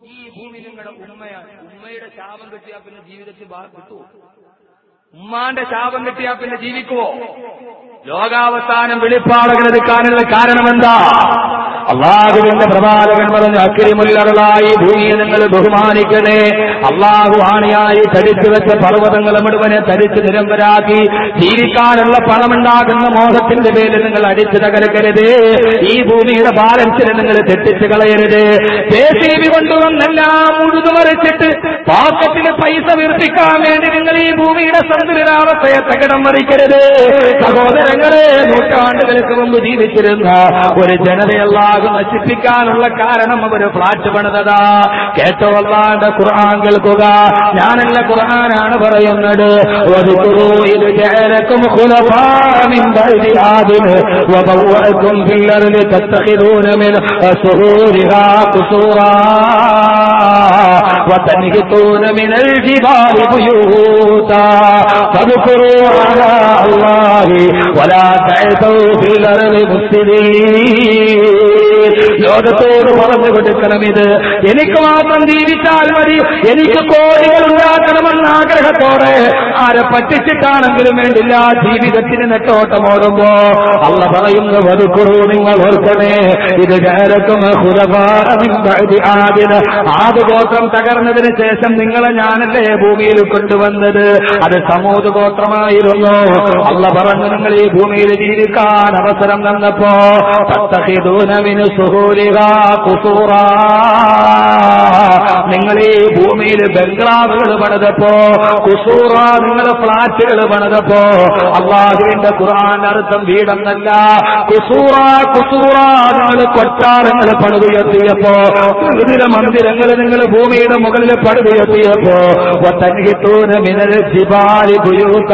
ഈ ഭൂമി നിങ്ങളുടെ ഉമ്മയാണ് ഉമ്മയുടെ ശാപം കിട്ടിയാൽ പിന്നെ ജീവിതത്തിൽ ബാ- കിട്ടുമോ ഉമ്മാന്റെ ശാപം കിട്ടിയാൽ പിന്നെ ജീവിക്കുവോ ലോകാവസാനം വെളിപ്പാടുകൾ എടുക്കാനുള്ള കാരണമെന്താ അള്ളാഹുവിന്റെ പ്രവാചകൻ പറഞ്ഞു അക്കിരിമുല്ലകളായി ഭൂമിയെ നിങ്ങൾ ബഹുമാനിക്കണേ അള്ളാഹു ആണിയായി തരിച്ചു വെച്ച പർവ്വതങ്ങൾ മുഴുവനെ തരിച്ച് നിരമ്പരാക്കി ജീവിക്കാനുള്ള പണമുണ്ടാകുന്ന മോഹത്തിന്റെ പേരിൽ നിങ്ങൾ അടിച്ചു തകർക്കരുത് ഈ ഭൂമിയുടെ ബാലൻസിനെ നിങ്ങൾ തെറ്റിച്ച് കളയരുത് ജെ സി ബി കൊണ്ടുവന്നെല്ലാം ഉഴുതുമറിച്ചിട്ട് പോക്കറ്റിൽ പൈസ വീർപ്പിക്കാൻ വേണ്ടി നിങ്ങൾ ഈ ഭൂമിയുടെ സന്തുലിതാവസ്ഥയെ തകിടം മറിക്കരുത് സഹോദരങ്ങളെ നൂറ്റാണ്ടുകൾക്ക് മുമ്പ് ജീവിച്ചിരുന്ന ഒരു ജനതയല്ലാകും നശിപ്പിക്കാനുള്ള കാരണം അവര് ഫ്ലാറ്റ് പണിതതാ കേട്ടോ അല്ലാണ്ട് ഖുർആൻ കേൾക്കുക ഞാനല്ല ഖുർആനാണ് പറയുന്നത് വധുക്കുറു ഇത് ജയലക്കും ഖുലഫാമിൻ ബഅദി ആദിൻ വബവഅക്കും ഫിൽ അർളി തത്തഖിദൂന മിൻ സുഹൂരിഹാ ഖുസൂറാ وتنحتون من الجبال بيوتا فاذكروا آلاء الله ولا تعثوا في الأرض مفسدين ലോകത്തോട് പറഞ്ഞു കൊടുക്കണം ഇത് എനിക്ക് മാത്രം ജീവിച്ചാൽ മതി എനിക്ക് കോടികൾ ഉണ്ടാക്കണമെന്ന ആഗ്രഹത്തോടെ ആരെ പറ്റിച്ചിട്ടാണെങ്കിലും വേണ്ടില്ല ജീവിതത്തിന് നെട്ടോട്ടമോടുമ്പോ അള്ള പറയുന്ന വധുക്കുറു നിങ്ങൾ ഓർക്കണേ ഇത് ജാരക്കും ആദിന് ആദ്യഗോത്രം തകർന്നതിന് ശേഷം നിങ്ങളെ ഞാനല്ലേ ഭൂമിയിൽ കൊണ്ടുവന്നത് അത് സമൂഹ ഗോത്രമായിരുന്നു അള്ള പറഞ്ഞു നിങ്ങൾ ഈ ഭൂമിയിൽ ജീവിക്കാൻ അവസരം തന്നപ്പോ തത്തഹിദൂനമിന് സുഹൂലിക കുസൂറ നിങ്ങൾ ഈ ഭൂമിയിൽ ബംഗ്ലാവുകൾ പണിതപ്പോ കുസൂറ നിങ്ങൾ ഫ്ളാറ്റുകൾ പണിതപ്പോ അള്ളാഹുവിന്റെ ഖുർആൻ അർത്ഥം വീടെന്നല്ല കുസൂറ കുസൂറ നിങ്ങൾ കൊട്ടാരങ്ങൾ പണിതുയർത്തിയപ്പോ വിവിധ മന്ദിരങ്ങൾ നിങ്ങൾ ഭൂമിയുടെ മുകളിൽ പണിതുയർത്തിയപ്പോ തന്നിത്തൂന മിനൽ ജിബാലി ബുയൂത്ത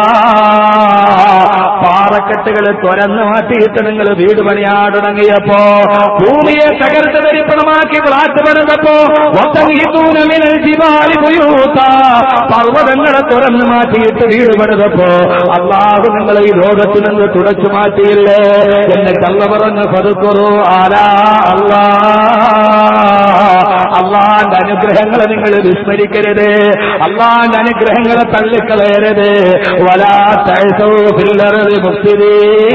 പാറക്കെട്ടുകൾ തുരന്നു മാറ്റിയിട്ട് നിങ്ങൾ വീട് പണിയാൻ തുടങ്ങിയപ്പോ ഭൂമിയെ തകർത്ത് തരിപ്പണമാക്കി ഫ്ലാറ്റ് പണിതപ്പോ ഒത്തങ്ങീത്തൂന മിനൽ ജിബാലി ബുയൂത്ത പർവ്വതങ്ങളെ തുറന്നു മാറ്റിയിട്ട് വീട് പണിതപ്പോ അള്ളാഹു നിങ്ങൾ ഈ ലോകത്തിൽ നിന്ന് തുടച്ചു മാറ്റിയില്ലേ എന്ന് കള്ള പറഞ്ഞ് പതുക്കുറു ആലാ അല്ലാ അള്ളാന്റെ അനുഗ്രഹങ്ങളെ നിങ്ങൾ വിസ്മരിക്കരുത് അള്ളാന്റെ അനുഗ്രഹങ്ങളെ തള്ളിക്കളയരുത് വലാ തഴസൗ മുക്തിരി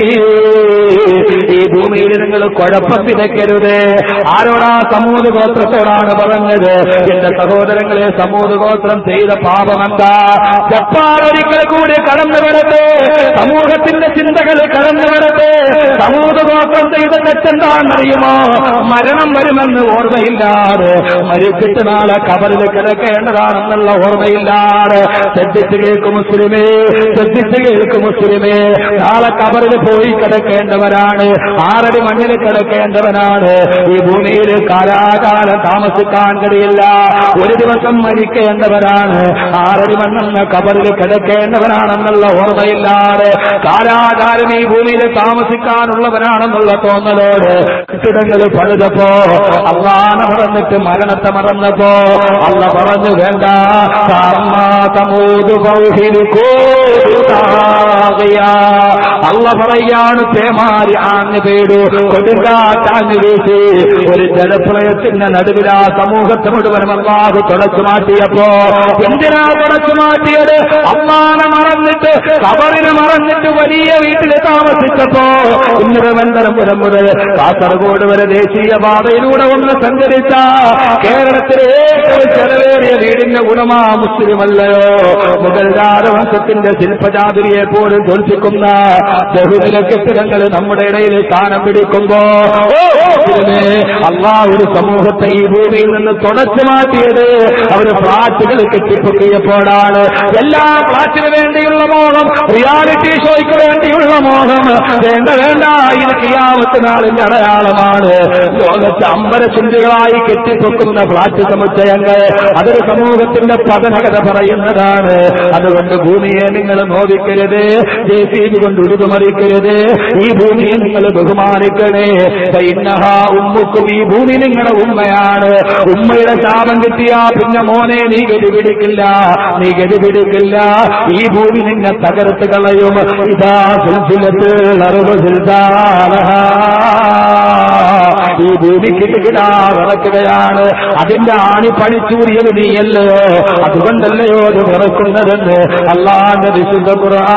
ഈ ഭൂമിയിൽ നിങ്ങൾ കുഴപ്പം വിതയ്ക്കരുത് ആരോടാ സമൂഹ ഗോത്രത്തോടാണ് പറഞ്ഞത് എന്റെ സഹോദരങ്ങളെ സമൂഹ ഗോത്രം ചെയ്ത പാപമെന്താ ജപ്പാൻ ഒരിക്കൽ കൂടി കടന്നു വരട്ടെ സമൂഹത്തിന്റെ ചിന്തകൾ കടന്നു വരട്ടെ സമൂഹ ഗോത്രം ചെയ്ത തെറ്റെന്താണെന്നറിയുമോ മരണം വരുമെന്ന് ഓർമ്മയില്ലാതെ മരിച്ചിട്ട് നാളെ കബറിൽ കിടക്കേണ്ടതാണെന്നുള്ള ഓർമ്മയില്ലാതെ ശ്രദ്ധിച്ച് കേൾക്കും മുസ്ലിമേ ശ്രദ്ധിച്ച് കേൾക്കും മുസ്ലിമേ നാളെ കബറിൽ പോയി കിടക്കേണ്ടവരാണ് ആറടി മണ്ണിൽ കിടക്കേണ്ടവനാണ് ഈ ഭൂമിയിൽ കാലാകാലം താമസിക്കാൻ കഴിയില്ല ഒരു ദിവസം മരിക്കേണ്ടവരാണ് ആറടി മണ്ണെന്ന കബറിൽ കിടക്കേണ്ടവനാണെന്നുള്ള ഓർമ്മയില്ലാതെ കാലാകാലം ഈ ഭൂമിയിൽ താമസിക്കാനുള്ളവനാണെന്നുള്ള തോന്നലോട് കെട്ടിടങ്ങൾ പണിതപ്പോ അള്ളാനെ മറന്നിട്ട് മരണത്തെ മറന്നപ്പോ അള്ള പറഞ്ഞു വേണ്ട സമൂത് അള്ള പറയാണ് പേമാരി ആഞ്ഞു പേടു കൊടുങ്കാറ്റാഞ്ഞു വീശി ഒരു ജലപ്രളയത്തിന്റെ നടുവിൽ ആ സമൂഹത്തെ മുഴുവനും അള്ളാഹു തുടച്ചു മാറ്റിയപ്പോ എന്തിനാ തുടച്ചു മാറ്റിയത് അമ്മാനെ മറന്നിട്ട് കബറിനെ മറന്നിട്ട് വലിയ വീട്ടിൽ താമസിച്ചപ്പോ തിരുവനന്തപുരം മുതൽ കാസർഗോഡ് വരെ ദേശീയ പാതയിലൂടെ ഒന്ന് സഞ്ചരിച്ച കേരളത്തിലെ ഏറ്റവും ചെലവേറിയ വീടിന്റെ ഗുണമാ മുസ്ലിമല്ലയോ മുഗൾ രാജവംശത്തിന്റെ ശില്പചാതുരിയെ പോലും തോൽപ്പിക്കുന്ന ബഹുനില കെട്ടിടങ്ങൾ നമ്മുടെ ഇടയിൽ സ്ഥാനം പിടിക്കുമ്പോ അള്ളാ ഒരു സമൂഹത്തെ ഈ ഭൂമിയിൽ നിന്ന് തുടച്ചു മാറ്റിയത് അവര് ഫ്ളാറ്റുകൾ കെട്ടിപ്പൊക്കിയപ്പോഴാണ് എല്ലാ ഫ്ളാറ്റിന് വേണ്ടിയുള്ള മോഹം റിയാലിറ്റി ഷോയ്ക്ക് വേണ്ടിയുള്ള മോഹം വേണ്ട വേണ്ട ഇത് കിയാമത്ത് നാളിന്റെ അടയാളമാണ് ലോകത്ത് അമ്പരചിന്തകളായി കെട്ടിപ്പൊക്കുന്ന ഫ്ളാറ്റ് സമുച്ചയങ്ങൾ അതൊരു സമൂഹത്തിന്റെ പതനകഥ പറയുന്നതാണ് അതുകൊണ്ട് ഭൂമിയെ നിങ്ങൾ നോവിക്കരുത് ജെ സി ബി കൊണ്ട് ഉരുതുമറിക്കരുത് ഈ ഭൂമിയെ നിങ്ങൾ ബഹുമാനിക്കണേ ഇന്നഹ ഉമ്മുക്കും ഈ ഭൂമി നിങ്ങളുടെ ഉമ്മയാണ് ഉമ്മയുടെ ശാപം കിട്ടിയാ പിന്നെ മോനെ നീ ഗതി പിടിക്കില്ല നീ ഗതി പിടിക്കില്ല ഈ ഭൂമി നിന്നെ തകർത്ത് കളയും ഇതാ സിൽസിലത്ത് അറുപത് ഈ ഭൂമി കിട്ടുകിടാ വിറക്കുകയാണ് അതിന്റെ ആണി പണിച്ചൂറിയത് നീയല്ലയോ അതുകൊണ്ടല്ലയോ അത് വിറക്കുന്നതെന്ന് അള്ളാന്റെ വിശുദ്ധ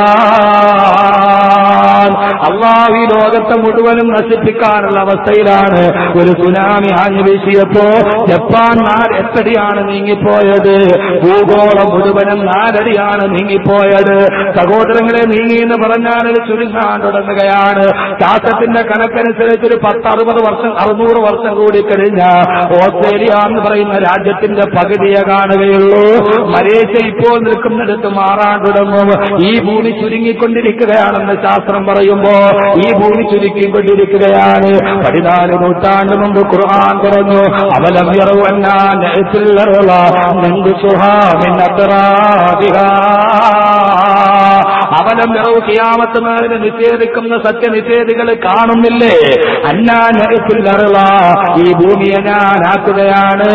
ഖുർആൻ അള്ളാഹു ഈ ലോകത്തെ മുഴുവനും നശിപ്പിക്കാനുള്ള അവസ്ഥയിലാണ് ഒരു സുനാമി ആഞ്ഞു വീശിയപ്പോ ജപ്പാൻ നാല് എട്ടടിയാണ് നീങ്ങിപ്പോയത് ഭൂഗോളം മുഴുവനും നാലടിയാണ് നീങ്ങിപ്പോയത് സഹോദരങ്ങളെ നീങ്ങി എന്ന് പറഞ്ഞാൽ അത് ചുരുങ്ങാൻ തുടങ്ങുകയാണ് ശാസ്ത്രത്തിന്റെ കണക്കനുസരിച്ച് ഒരു പത്ത് അറുപത് വർഷം അറുന്നൂറ് വർഷം കൂടി കഴിഞ്ഞ ഓസ്ട്രേലിയ എന്ന് പറയുന്ന രാജ്യത്തിന്റെ പകുതിയെ കാണുകയുള്ളൂ മലേഷ്യ ഇപ്പോൾ നിൽക്കുന്നിടത്ത് മാറാൻ തുടങ്ങും ഈ ഭൂമി ചുരുങ്ങിക്കൊണ്ടിരിക്കുകയാണെന്ന് ശാസ്ത്രം പറയുമ്പോ ഈ ഭൂമി ചുരുക്കിക്കൊണ്ടിരിക്കുകയാണ് പതിനാല് നൂറ്റാണ്ട് മുമ്പ് ഖുർആൻ പറഞ്ഞു അവലം അവലം നിറവ് കിയാമത്ത് നാളിന് നിഷേധിക്കുന്ന സത്യനിഷേധികൾ കാണുന്നില്ലേ അന്നാ നെറുപ്പില്ലറുള്ള ഈ ഭൂമിയെ ഞാൻ ആക്കുകയാണ്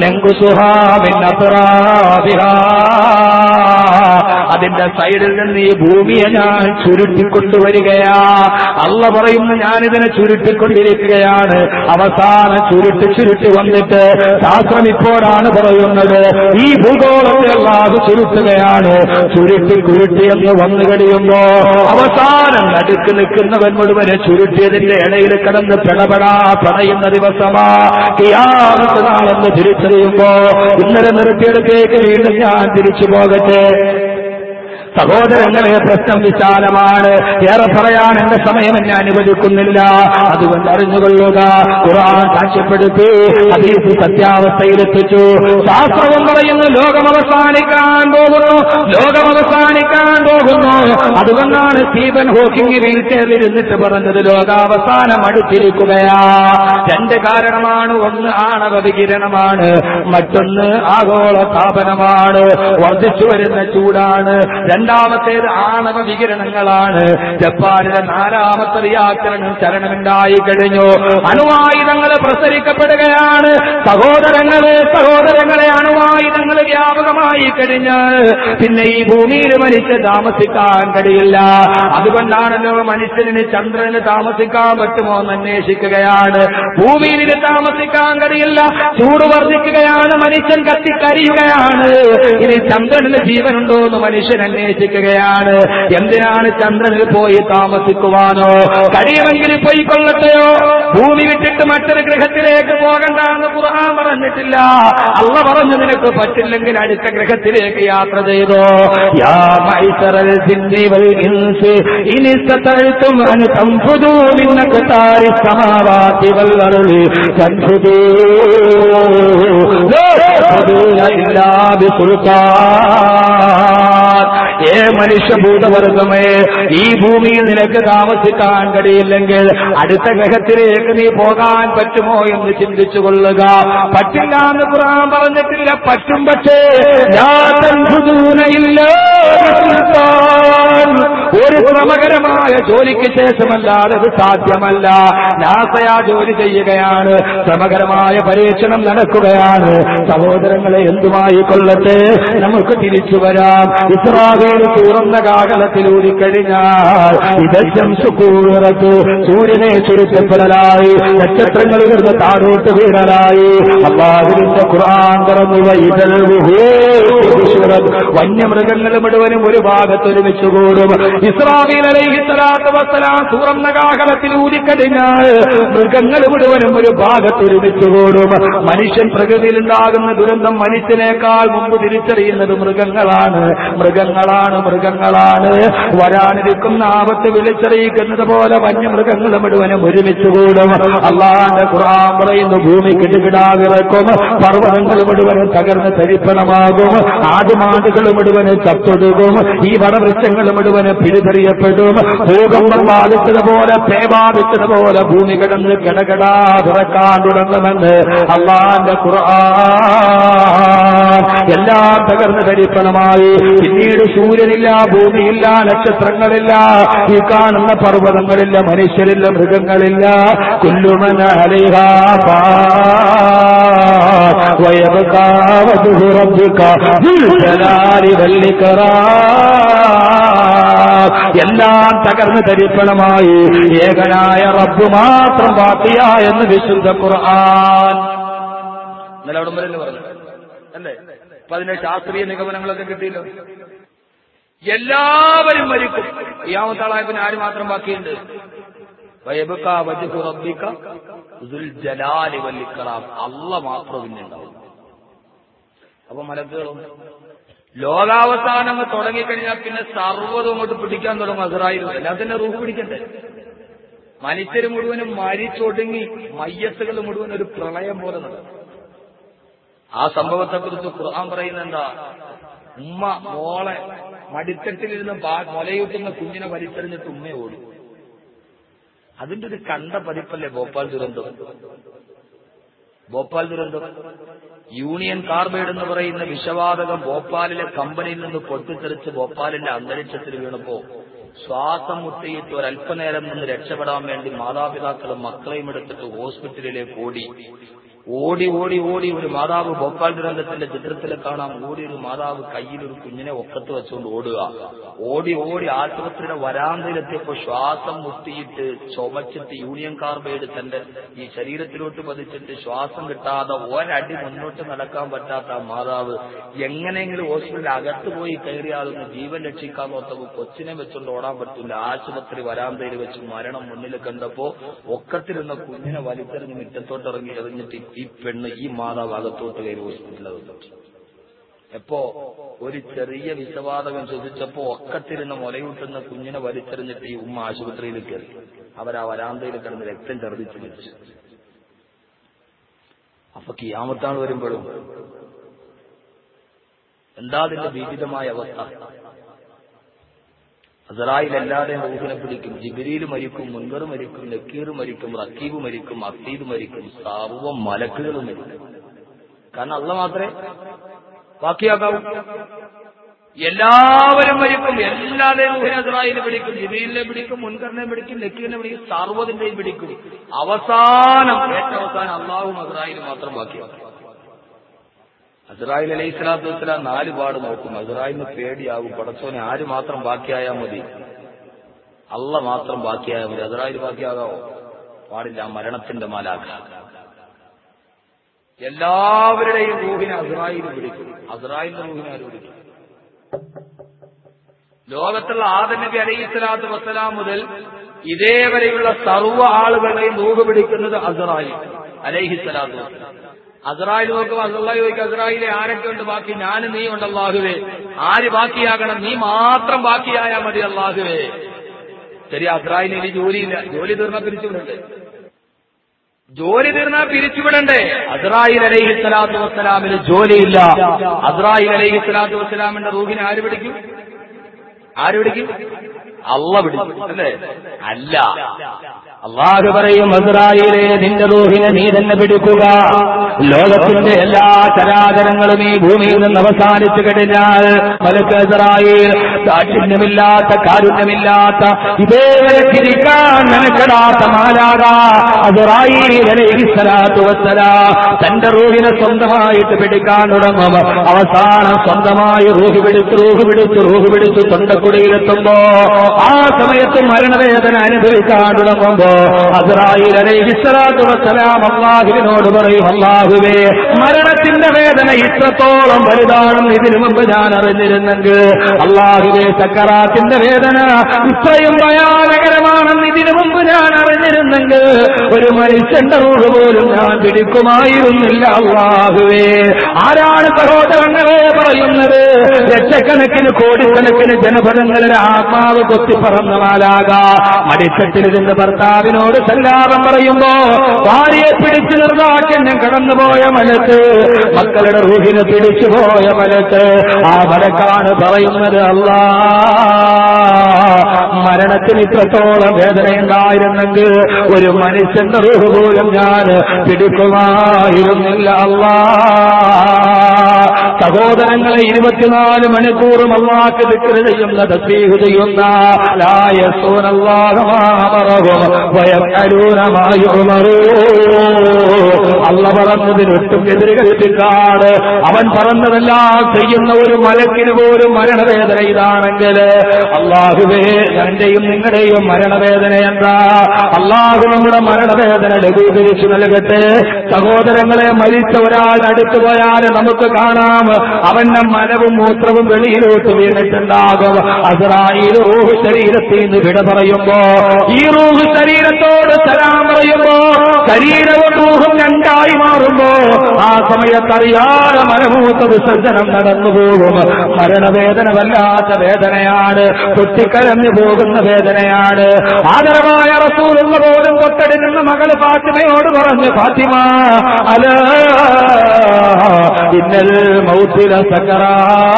അതിന്റെ സൈഡിൽ നിന്ന് ഈ ഭൂമിയെ ഞാൻ ചുരുട്ടിക്കൊണ്ടുവരികയാ അല്ല പറയുന്നു ഞാനിതിനെ ചുരുട്ടിക്കൊണ്ടിരിക്കുകയാണ് അവസാനം ചുരുട്ടി ചുരുട്ടി വന്നിട്ട് ശാസ്ത്രം ഇപ്പോഴാണ് പറയുന്നത് ഈ ഭൂഗോളത്തെ അല്ലാതെ ചുരുട്ടുകയാണ് ചുരുട്ടി കുരുട്ടി എന്ന് വന്നു കഴിയുമ്പോ അവസാനം നടുക്ക് നിൽക്കുന്നവൻ മുഴുവനെ ചുരുട്ടിയതിന്റെ ഇടയിൽ കിടന്ന് പിടപെടാ പണയുന്ന ദിവസമാ കിയാമത്ത് നാളെന്ന് തിരിച്ചറിയുമ്പോ ഇന്നലെ നിർത്തിയെടുത്തേക്ക് വീണ്ടും ഞാൻ തിരിച്ചു പോകട്ടെ സഹോദരങ്ങളെ പ്രശ്നം വിശാലമാണ് ഏറെ പറയാൻ എന്റെ സമയം എന്നെ അനുവദിക്കുന്നില്ല അതുകൊണ്ട് അറിഞ്ഞുകൊള്ളുക ഖുർആൻ സാക്ഷ്യപ്പെടുത്തി അതീത് സത്യാവസ്ഥയിലെത്തിച്ചു ശാസ്ത്രവും പറയുന്നു ലോകം അവസാനിക്കാൻ പോകുന്നു ലോകം അവസാനിക്കാൻ പോകുന്നു അതുകൊണ്ടാണ് സ്റ്റീഫൻ ഹോക്കിംഗ് വീൽ ചെയറിലിരുന്നിട്ട് പറഞ്ഞത് ലോകാവസാനം അടുത്തിരിക്കുകയാ രണ്ട് കാരണമാണ് ഒന്ന് ആണവ വികിരണമാണ് മറ്റൊന്ന് ആഗോള താപനമാണ് വർദ്ധിച്ചു വരുന്ന ചൂടാണ് രണ്ടാമത്തേത് ആണവ വികിരണങ്ങളാണ് ജപ്പാനിലെ നാലാമത്തെ റിയാക്ടറിന് ചലനമുണ്ടായി കഴിഞ്ഞു അണുവായുധങ്ങൾ പ്രസരിക്കപ്പെടുകയാണ് സഹോദരങ്ങളെ സഹോദരങ്ങളെ അണുവായുധങ്ങൾ വ്യാപകമായി കഴിഞ്ഞ് പിന്നെ ഈ ഭൂമിയിൽ മനുഷ്യ താമസിക്കാൻ കഴിയില്ല അതുകൊണ്ടാണല്ലോ മനുഷ്യന് ചന്ദ്രന് താമസിക്കാൻ പറ്റുമോ എന്ന് അന്വേഷിക്കുകയാണ് ഭൂമിയിൽ താമസിക്കാൻ കഴിയില്ല ചൂട് വർദ്ധിക്കുകയാണ് മനുഷ്യൻ കത്തിക്കരിയുകയാണ് ഇനി ചന്ദ്രനിൽ ജീവനുണ്ടോ എന്ന് മനുഷ്യൻ അന്വേഷിക്കുകയാണ് എന്തിനാണ് ചന്ദ്രനിൽ പോയി താമസിക്കുവാനോ കഴിയുമെങ്കിൽ പോയി കൊള്ളട്ടെയോ ഭൂമി വിട്ടിട്ട് മറ്റൊരു ഗ്രഹത്തിലേക്ക് പോകണ്ടെന്ന് ഖുർആൻ പറഞ്ഞിട്ടില്ല അള്ള പറഞ്ഞു നിനക്ക് പറ്റില്ലെങ്കിൽ അടുത്ത ഗ്രഹത്തിലേക്ക് യാത്ര ചെയ്തോ യാ മൈസറൽ ജിന്നി വൽ ഇൻസ് ഇൻ ഇസ്തതഅ്തും അൻ തൻഫുദൂ മിൻ അഖ്താരി السماوات والأرض تنفذوا لا تنفذون إلا بسلطان ഏ മനുഷ്യഭൂതവർഗമേ ഈ ഭൂമിയിൽ നിനക്ക് താമസിക്കാൻ കഴിയില്ലെങ്കിൽ അടുത്ത ഗ്രഹത്തിലേക്ക് നീ പോകാൻ പറ്റുമോ എന്ന് ചിന്തിച്ചു കൊള്ളുക പറ്റില്ല എന്ന് ഖുർആൻ പറഞ്ഞിട്ടില്ല പറ്റും പക്ഷേ ലാ തൻഫുദൂന ഇല്ലാ ബിസുൽത്താൻ. ഒരു ശ്രമകരമായ ജോലിക്ക് ശേഷമല്ലാതെ അത് സാധ്യമല്ല നാസയ ജോലി ചെയ്യുകയാണ് ശ്രമകരമായ പരീക്ഷണം നടക്കുകയാണ് സഹോദരങ്ങളെ എന്തുമായി കൊള്ളട്ടെ നമുക്ക് തിരിച്ചു വരാം ഇസ്രാവേൽ തുറന്ന കാകലത്തിലൂടി കഴിഞ്ഞാൽ ഇതം സുക്കൂറത്ത് സൂര്യനെ ചുരുക്കപ്പെടലായി നക്ഷത്രങ്ങൾ ഉയർന്ന് താഴോട്ട് വീഴലായി അള്ളാഹുവിന്റെ ഖുർആൻ തുറന്നു വൈതൽ വന്യമൃഗങ്ങൾ മുഴുവനും ഒരു ഭാഗത്ത് ഒരുമിച്ച് കൂടും ഇസ്രാഫീൽ അലൈഹി സ്വലാത്തു വസ്സലാം തുറന്ന കാകലത്തിൽ ഊതിക്കഴിഞ്ഞാൽ മൃഗങ്ങൾ മുഴുവനും ഒരു ഭാഗത്ത് ഒരുമിച്ച് കൂടും മനുഷ്യൻ പ്രകൃതിയിലുണ്ടാകുന്ന ദുരന്തം മനുഷ്യനേക്കാൾ മുമ്പ് തിരിച്ചറിയുന്നത് മൃഗങ്ങളാണ് മൃഗങ്ങളാണ് മൃഗങ്ങളാണ് വരാനിരിക്കുന്ന ആപത്ത് വിളിച്ചറിയിക്കുന്നത് പോലെ വന്യമൃഗങ്ങൾ മുഴുവനും ഒരുമിച്ച് കൂടും അള്ളാന്റെ ഖുർആൻ പറയുന്നു ഭൂമി കിടുകിടാവിറക്കും പർവ്വതങ്ങൾ മുഴുവനും തകർന്ന് തരിപ്പണമാകും ആടുമാടുകൾ മുഴുവനും ചത്തൊടുകും ഈ വടവൃക്ഷങ്ങൾ മുഴുവനും പിടിതെറിയപ്പെടും ഭൂകമ്പം ബാധിച്ചതുപോലെ പേ ബാധിച്ചതുപോലെ ഭൂമി കിടന്ന് കിടകിടാ തുറക്കാൻ തുടങ്ങുമെന്ന് അള്ളാന്റെ ഖുർആൻ എല്ലാം തകർന്ന് തരിപ്പണമായി പിന്നീട് സൂര്യനില്ല ഭൂമിയില്ല നക്ഷത്രങ്ങളില്ല ഈ കാണുന്ന പർവ്വതങ്ങളില്ല മനുഷ്യരില്ല മൃഗങ്ങളില്ല കുല്ലുമന ويبقى وجه ربك ذو الجلال والإكرام എല്ലാം തകർന്ന് തരിപ്പണമായി ഏകനായ റബ്ബ് മാത്രം ബാക്കിയായെന്ന് വിശുദ്ധ ഖുർആൻ ഇന്നലെ അവിടെ വരെ പറഞ്ഞു അല്ലേ അപ്പൊ അതിന്റെ ശാസ്ത്രീയ നിഗമനങ്ങളൊക്കെ കിട്ടിയല്ലോ എല്ലാവരും മരിക്കും ഇയാമത്താളായ പിന്നെ ആര് മാത്രം ബാക്കിയുണ്ട് വയബക്ക വജ്ഹു റബ്ബിക ദുൽ ജലാലി വൽ ഇക്റാം അല്ല മാത്രം പിന്നെ ഉണ്ടാവും അപ്പൊ മലക്കുകളും ലോകാവസാനം തുടങ്ങിക്കഴിഞ്ഞാൽ പിന്നെ സർവ്വതും അങ്ങോട്ട് പിടിക്കാൻ തുടങ്ങും അസറായിലും എല്ലാത്തിന്റെ റൂഹ് പിടിക്കണ്ടേ മനുഷ്യർ മുഴുവനും മരിച്ചൊടുങ്ങി മയ്യത്തുകൾ മുഴുവൻ ഒരു പ്രളയം പോലെ നടക്കും ആ സംഭവത്തെക്കുറിച്ച് ഖുർആൻ പറയുന്നത് എന്താ ഉമ്മ മോളെ മടിത്തട്ടിലിരുന്ന് ബാ- മുലയൂട്ടുന്ന കുഞ്ഞിനെ വലിച്ചെറിഞ്ഞിട്ട് ഉമ്മ ഓടി അതിന്റെ ഒരു കണ്ട പതിപ്പല്ലേ ഭോപ്പാൽ ദുരന്തം ഭോപ്പാൽ ദുരന്തം യൂണിയൻ കാർബൈഡ് എന്ന് പറയുന്ന വിഷവാതകം ഭോപ്പാലിലെ കമ്പനിയിൽ നിന്ന് പൊട്ടിത്തെറിച്ച് ഭോപ്പാലിന്റെ അന്തരീക്ഷത്തിൽ വീണപ്പോ ശ്വാസം മുട്ടിയിട്ട് ഒരല്പനേരം നിന്ന് രക്ഷപ്പെടാൻ വേണ്ടി മാതാപിതാക്കളും മക്കളെയും എടുത്തിട്ട് ഹോസ്പിറ്റലിലേക്ക് ഓടി ഓടി ഓടി ഓടി ഒരു മാതാവ് ഭോപ്പാൽ ദുരന്തത്തിന്റെ ചിത്രത്തിൽ കാണാം ഓടി ഒരു മാതാവ് കയ്യിൽ ഒരു കുഞ്ഞിനെ ഒക്കത്ത് വെച്ചുകൊണ്ട് ഓടുക ഓടി ഓടി ആശുപത്രിയുടെ വരാന്തയിലെത്തിയപ്പോ ശ്വാസം മുട്ടിയിട്ട് ചുമച്ചിട്ട് യൂണിയൻ കാർബൈഡ് തന്റെ ഈ ശരീരത്തിലോട്ട് പതിച്ചിട്ട് ശ്വാസം കിട്ടാതെ ഒരടി മുന്നോട്ട് നടക്കാൻ പറ്റാത്ത ആ മാതാവ് എങ്ങനെയെങ്കിലും ഹോസ്പിറ്റലിൽ അകത്ത് പോയി കയറിയാലൊന്ന് ജീവൻ രക്ഷിക്കാൻ നോർത്തപ്പോ കൊച്ചിനെ വെച്ചുകൊണ്ട് ഓടാൻ പറ്റില്ല ആശുപത്രി വരാന്തയിൽ വെച്ച് മരണം മുന്നിൽ കണ്ടപ്പോ ഒക്കത്തിരുന്ന കുഞ്ഞിനെ വലിച്ചെറിഞ്ഞ് മുറ്റത്തോട്ട് ഇറങ്ങി എറിഞ്ഞിട്ട് ഈ പെണ്ണ് ഈ മാതാവ് അകത്തോട്ട് കയറി ഹോസ്പിറ്റലിൽ വന്നിട്ട് എപ്പോ ഒരു ചെറിയ വിഷവാതകം ശ്വസിച്ചപ്പോ ഒക്കത്തിരുന്ന മുലയൂട്ടുന്ന കുഞ്ഞിനെ വലിച്ചെറിഞ്ഞിട്ട് ഈ ഉമ്മ ആശുപത്രിയിൽ കയറി അവരാ വരാന്തയിൽ കിടന്ന് രക്തം ഛർദ്ദിച്ച് മരിച്ചു അപ്പൊ കിയാമത്താണ് വരുമ്പോഴും എന്താ അതിന്റെ ഭീതിതമായ അവസ്ഥ അസറായിൽ എല്ലാവരെയും റൂഹിനെ പിടിക്കും ജിബിരിയിൽ മരിക്കും മുൻകർ മരിക്കും നക്കീർ മരിക്കും റക്കീബ് മരിക്കും അക്കീദ് മരിക്കും സർവം മലക്കുകൾ മരിക്കും കാരണം അല്ല മാത്രമേ ബാക്കിയാക്കാവൂ എല്ലാവരും മരിക്കും എല്ലാവരെയും റൂഹിനെ അസറായിൽ പിടിക്കും ജിബിരിലിനെ പിടിക്കും മുൻകറിനെ പിടിക്കും നക്കീറിനെ പിടിക്കും സർവ്വതിന്റെയും പിടിക്കും അവസാനം ഏറ്റവും അവസാനം അള്ളാഹും അസറായിലും മാത്രം ബാക്കിയാക്കും അസ്രായിൽ അലൈഹി സ്വലാത്തു വസ്സലാം നാല് പാട് നോക്കും അസ്രായിലിന് പേടിയാകും പടച്ചോനെ ആര് മാത്രം ബാക്കിയായാൽ മതി അല്ല മാത്രം ബാക്കിയായാൽ മതി അസ്രായിൽ ബാക്കിയാകാവോ പാടില്ല ആ മരണത്തിന്റെ മാലാഖ എല്ലാവരുടെയും റൂഹിനെ അസ്രായിൽ പിടിക്കും അസ്രായിലിന്റെ റൂഹിനെ ആര് പിടിക്കും ലോകത്തുള്ള ആദം നബി അലൈഹി സ്വലാത്തു വസ്സലാം മുതൽ ഇതേവരെയുള്ള സർവ്വ ആളുകളുടെയും റൂഹ് പിടിക്കുന്നത് അസറായി അലൈഹി സ്വലാത്തു വസ്സലാം അസറായിൽ നോക്കുമ്പോൾ അസറ ചോദിക്കും അസറായിലെ ആരൊക്കെ ഉണ്ട് ബാക്കി ഞാനും നീ ഉണ്ട് അള്ളാഹുവേ ആര് ബാക്കിയാകണം നീ മാത്രം ബാക്കിയായാൽ മതി അള്ളാഹുവേ ശരി അസറായിന് ഇനി ജോലിയില്ല ജോലി തീർന്നാ പിരിച്ചുവിടണ്ടേ ജോലി തീർന്നാ പിരിച്ചുവിടണ്ടേ അസ്രായിൽ അലൈഹി സ്വലാത്തു വസ്സലാമിന് ജോലിയില്ല അസ്രായിൽ അലൈഹി സ്വലാത്തു വസ്സലാമിന്റെ റൂഹിനെ ആര് പിടിക്കും ആര് പിടിക്കും അള്ള പിടിക്കും അല്ലേ അല്ല അള്ളാഹു പറയും അസ്രായിലെ നിന്റെ റൂഹിനെ നീ തന്നെ പിടിക്കുക ലോകത്തിന്റെ എല്ലാ ചരാചരങ്ങളും ഈ ഭൂമിയിൽ നിന്ന് അവസാനിച്ചു കഴിഞ്ഞാൽ മലക്ക് അസ്രായിൽ ദാക്ഷിണ്യമില്ലാത്ത കാരുണ്യമില്ലാത്ത ഇതേവരെ തിരിക്കാൻ മെനക്കെടാത്ത മാലാക അസ്രായിലത്തുവത്തല തന്റെ റൂഹിനെ സ്വന്തമായിട്ട് പിടിക്കാൻ തുടങ്ങും അവസാനം സ്വന്തമായി റൂഹ് പിടിച്ച് റൂഹ് പിടിച്ച് റൂഹ് പിടിച്ച് തൊണ്ടക്കുടിയിലെത്തുമ്പോ ആ സമയത്ത് മരണവേദന അനുഭവിക്കാൻ തുടങ്ങുമ്പോ അസ്രായിൽ അലൈഹിസ്സലാത്തു വസ്സലാം അള്ളാഹുവിനോട് പറയും അള്ളാഹുവേ മരണത്തിന്റെ വേദന ഇത്രത്തോളം വലുതാണെന്ന് ഇതിനു മുമ്പ് ഞാൻ അറിഞ്ഞിരുന്നെങ്കിൽ അള്ളാഹുവേ സക്കറാത്തിന്റെ വേദന ഇത്രയും ഭയാനകരമാണെന്ന് ഇതിനു മുമ്പ് ഞാൻ അറിഞ്ഞിരുന്നെങ്കിൽ ഒരു മനുഷ്യന്റെ റൂഹ് പോലും ഞാൻ പിടിക്കുമായിരുന്നില്ല അള്ളാഹുവേ ആരാണ് സഹോദരങ്ങളെ പറയുന്നത് ലക്ഷക്കണക്കിന് കോടിക്കണക്കിന് ജനപദങ്ങളുടെ ആത്മാവ് കൊത്തിപ്പറന്ന മാലാക മടിത്തട്ടിലിരുന്ന് ഭർത്താവിനോട് സല്ലാപം പറയുമ്പോ ഭാര്യയെ പിടിച്ചു നിർവാക്യം കടന്നുപോയ മലത്ത് മക്കളുടെ റൂഹിനെ പിടിച്ചുപോയ മലത്ത് ആ മലക്കാണ് പറയുന്നത് അല്ലാ മരണത്തിന് ഇത്രത്തോളം വേദനയുണ്ടായിരുന്നെങ്കിൽ ഒരു മനുഷ്യന്റെ റൂഹ് പോലും ഞാൻ പിടിക്കുമായിരുന്നില്ല അല്ലാ സഹോദരങ്ങളെ ഇരുപത്തിനാല് മണിക്കൂറും അള്ളാഹ് ദിക്കറ് ചെയ്യുന്ന തസ്ബീഹ് ചെയ്യുന്ന ലായസൂനല്ലാഹും വയഫലൂന മാ യുമറൂ അള്ള പറഞ്ഞതിനൊട്ടും എതിരുകൽപ്പിക്കാട് അവൻ പറഞ്ഞതെല്ലാം ചെയ്യുന്ന ഒരു മലക്കിന് പോലും മരണവേദന ഇതാണെങ്കിൽ അള്ളാഹുവേ എന്റെയും നിങ്ങളുടെയും മരണവേദന എന്താ അള്ളാഹു നമ്മുടെ മരണവേദന ലഘൂകരിച്ചു നൽകട്ടെ സഹോദരങ്ങളെ മരിച്ച ഒരാൾ അടുത്തു പോയാൽ നമുക്ക് കാണാം അവന്റെ മലവും മൂത്രവും വെളിയിലോട്ട് വീണിട്ടുണ്ടാകും അസറായി റൂഹ് ശരീരത്തിൽ നിന്ന് വിട പറയുമ്പോ ഈ റൂഹ് ശരീരത്തോട് സലാം പറയുമ്പോ ശരീരവും റൂഹും രണ്ടായി മാറുമ്പോ ആ സമയത്തറിയാതെ മലമൂത്ത വിസർജനം നടന്നു പോകും മരണവേദന വല്ലാത്ത വേദനയാണ് പൊട്ടിക്കരഞ്ഞു പോകുന്ന വേദനയാണ് ആദരമായ റസൂൽ എന്ന് പോലും തൊട്ടടി നിന്ന് മകള് ഫാത്തിമയോട് പറഞ്ഞു ഫാത്തിമ അല ഇന്നൽ മൗത്തില സക്കറാ